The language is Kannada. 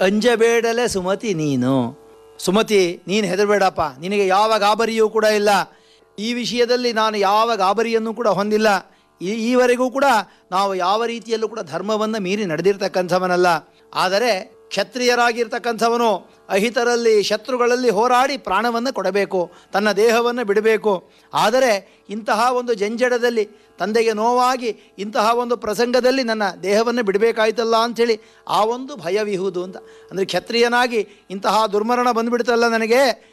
ಅಂಜಬೇಡಲೆ ಸುಮತಿ ನೀನು ಸುಮತಿ ನೀನು ಹೆದರಬೇಡಪ್ಪ ನಿನಗೆ ಯಾವ ಗಾಬರಿಯೂ ಕೂಡ ಇಲ್ಲ ಈ ವಿಷಯದಲ್ಲಿ ನಾನು ಯಾವ ಗಾಬರಿಯನ್ನು ಕೂಡ ಹೊಂದಿಲ್ಲ ಈ ಈವರೆಗೂ ಕೂಡ ನಾವು ಯಾವ ರೀತಿಯಲ್ಲೂ ಕೂಡ ಧರ್ಮವನ್ನು ಮೀರಿ ನಡೆದಿರ್ತಕ್ಕಂಥವನಲ್ಲ ಆದರೆ ಕ್ಷತ್ರಿಯರಾಗಿರ್ತಕ್ಕಂಥವನು ಅಹಿತರಲ್ಲಿ ಶತ್ರುಗಳಲ್ಲಿ ಹೋರಾಡಿ ಪ್ರಾಣವನ್ನು ಕೊಡಬೇಕು ತನ್ನ ದೇಹವನ್ನು ಬಿಡಬೇಕು ಆದರೆ ಇಂತಹ ಒಂದು ಜಂಜಡದಲ್ಲಿ ತಂದೆಗೆ ನೋವಾಗಿ ಇಂತಹ ಒಂದು ಪ್ರಸಂಗದಲ್ಲಿ ನನ್ನ ದೇಹವನ್ನು ಬಿಡಬೇಕಾಯ್ತಲ್ಲ ಅಂಥೇಳಿ ಆ ಒಂದು ಭಯವಿಹುದು ಅಂತ ಅಂದರೆ ಕ್ಷತ್ರಿಯನಾಗಿ ಇಂತಹ ದುರ್ಮರಣ ಬಂದುಬಿಡ್ತಲ್ಲ ನನಗೆ